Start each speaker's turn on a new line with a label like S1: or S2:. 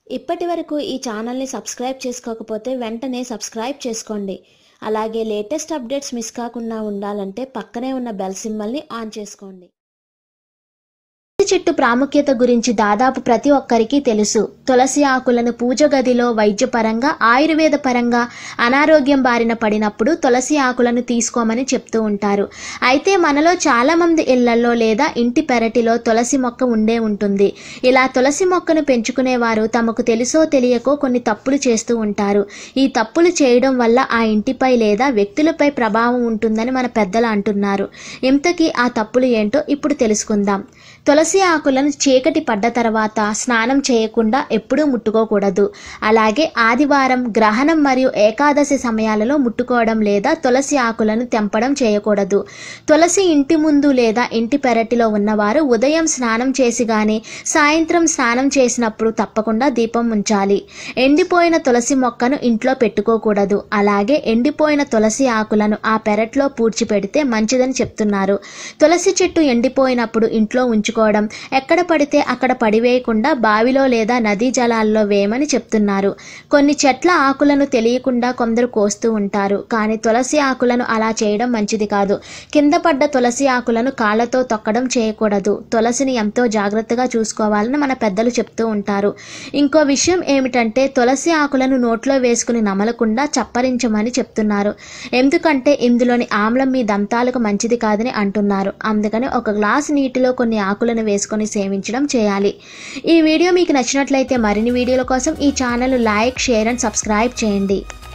S1: ఇప్పటి వరకు ఈ ఛానల్ని సబ్స్క్రైబ్ చేసుకోకపోతే వెంటనే సబ్స్క్రైబ్ చేసుకోండి అలాగే లేటెస్ట్ అప్డేట్స్ మిస్ కాకుండా ఉండాలంటే పక్కనే ఉన్న బెల్ సింబల్ని ఆన్ చేసుకోండి తులసి చెట్టు ప్రాముఖ్యత గురించి దాదాపు ప్రతి ఒక్కరికి తెలుసు తులసి ఆకులను పూజ గదిలో వైద్యపరంగా ఆయుర్వేద పరంగా అనారోగ్యం బారిన పడినప్పుడు తులసి ఆకులను తీసుకోమని చెప్తూ ఉంటారు అయితే మనలో చాలా మంది ఇళ్లలో లేదా ఇంటి పెరటిలో తులసి మొక్క ఉండే ఉంటుంది ఇలా తులసి మొక్కను పెంచుకునేవారు తమకు తెలుసో తెలియకో కొన్ని తప్పులు చేస్తూ ఉంటారు ఈ తప్పులు చేయడం వల్ల ఆ ఇంటిపై లేదా వ్యక్తులపై ప్రభావం ఉంటుందని మన పెద్దలు అంటున్నారు ఇంతకీ ఆ తప్పులు ఏంటో ఇప్పుడు తెలుసుకుందాం తులసి ఆకులను చీకటి పడ్డ తర్వాత స్నానం చేయకుండా ఎప్పుడూ ముట్టుకోకూడదు అలాగే ఆదివారం గ్రహణం మరియు ఏకాదశి సమయాలలో ముట్టుకోవడం లేదా తులసి ఆకులను తెంపడం చేయకూడదు తులసి ఇంటి ముందు లేదా ఇంటి పెరటిలో ఉన్నవారు ఉదయం స్నానం చేసి గాని సాయంత్రం స్నానం చేసినప్పుడు తప్పకుండా దీపం ఉంచాలి ఎండిపోయిన తులసి మొక్కను ఇంట్లో పెట్టుకోకూడదు అలాగే ఎండిపోయిన తులసి ఆకులను ఆ పెరట్లో పూడ్చిపెడితే మంచిదని చెప్తున్నారు తులసి చెట్టు ఎండిపోయినప్పుడు ఇంట్లో ఉంచుకోవడం ఎక్కడ పడితే అక్కడ పడివేయకుండా బావిలో లేదా నదీ జలాల్లో వేయమని చెప్తున్నారు కొన్ని చెట్ల ఆకులను తెలియకుండా కొందరు కోస్తూ ఉంటారు కానీ తులసి ఆకులను అలా చేయడం మంచిది కాదు కింద పడ్డ తులసి ఆకులను కాళ్ళతో తొక్కడం చేయకూడదు తులసిని ఎంతో జాగ్రత్తగా చూసుకోవాలని మన పెద్దలు చెప్తూ ఉంటారు ఇంకో విషయం ఏమిటంటే తులసి ఆకులను నోట్లో వేసుకుని నమలకుండా చప్పరించమని చెప్తున్నారు ఎందుకంటే ఇందులోని ఆమ్లం మీ దంతాలకు మంచిది కాదని అంటున్నారు అందుకని ఒక గ్లాస్ నీటిలో కొన్ని ఆకులను వేసుకొని సేవించడం చేయాలి ఈ వీడియో మీకు నచ్చినట్లయితే మరిన్ని వీడియోల కోసం ఈ channel like share and subscribe చేయండి